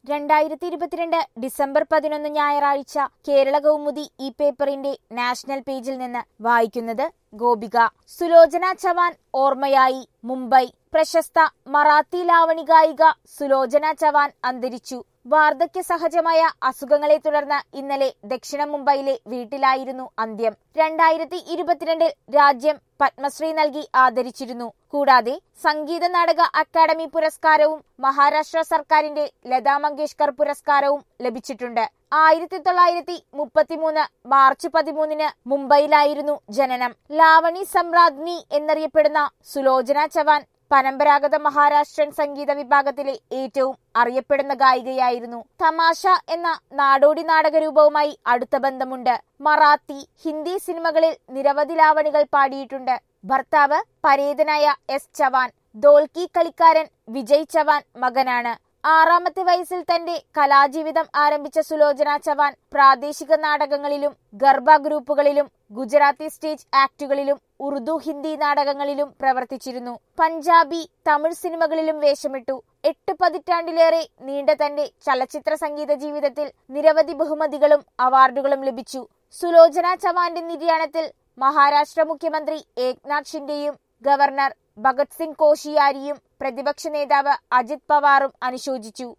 രണ്ടായിരത്തി ഇരുപത്തിരണ്ട് ഡിസംബർ പതിനൊന്ന് ഞായറാഴ്ച കേരള കൗമുദി ഈ പേപ്പറിന്റെ നാഷണൽ പേജിൽ നിന്ന് വായിക്കുന്നത് ഗോപിക സുലോചന ചവാൻ ഓർമ്മയായി മുംബൈ പ്രശസ്ത മറാത്തി ലാവണി ഗായിക സുലോചന ചവാൻ അന്തരിച്ചു വാർദ്ധക്യ സഹജമായ അസുഖങ്ങളെ തുടർന്ന് ഇന്നലെ ദക്ഷിണ മുംബൈയിലെ വീട്ടിലായിരുന്നു അന്ത്യം രണ്ടായിരത്തി ഇരുപത്തിരണ്ടിൽ രാജ്യം പത്മശ്രീ നൽകി ആദരിച്ചിരുന്നു കൂടാതെ സംഗീത നാടക അക്കാദമി പുരസ്കാരവും മഹാരാഷ്ട്ര സർക്കാരിന്റെ ലതാ മങ്കേഷ്കർ പുരസ്കാരവും ലഭിച്ചിട്ടുണ്ട് ആയിരത്തി തൊള്ളായിരത്തി മുപ്പത്തിമൂന്ന് മാർച്ച് പതിമൂന്നിന് മുംബൈയിലായിരുന്നു ജനനം ലാവണി സമ്രാജ്ഞി എന്നറിയപ്പെടുന്ന സുലോചന ചവാൻ പരമ്പരാഗത മഹാരാഷ്ട്രൻ സംഗീത വിഭാഗത്തിലെ ഏറ്റവും അറിയപ്പെടുന്ന ഗായികയായിരുന്നു തമാശ എന്ന നാടോടി നാടകരൂപവുമായി അടുത്ത ബന്ധമുണ്ട് മറാത്തി ഹിന്ദി സിനിമകളിൽ നിരവധി ലാവണികൾ പാടിയിട്ടുണ്ട് ഭർത്താവ് പരേതനായ എസ് ചവാൻ ദോൽക്കി കളിക്കാരൻ വിജയ് ചവാൻ മകനാണ് ആറാമത്തെ വയസ്സിൽ തന്റെ കലാജീവിതം ആരംഭിച്ച സുലോചന ചവാൻ പ്രാദേശിക നാടകങ്ങളിലും ഗർഭ ഗ്രൂപ്പുകളിലും ഗുജറാത്തി സ്റ്റേജ് ആക്ടുകളിലും ഉറുദു ഹിന്ദി നാടകങ്ങളിലും പ്രവർത്തിച്ചിരുന്നു പഞ്ചാബി തമിഴ് സിനിമകളിലും വേഷമിട്ടു എട്ട് പതിറ്റാണ്ടിലേറെ നീണ്ട തന്റെ ചലച്ചിത്ര സംഗീത ജീവിതത്തിൽ നിരവധി ബഹുമതികളും അവാർഡുകളും ലഭിച്ചു സുലോചന ചവാന്റെ നിര്യാണത്തിൽ മഹാരാഷ്ട്ര മുഖ്യമന്ത്രി ഏക്നാഥ് ഷിൻഡെയും ഗവർണർ ഭഗത് സിംഗ് കോഷിയാരിയും പ്രതിപക്ഷ നേതാവ് അജിത് പവാറും അനുശോചിച്ചു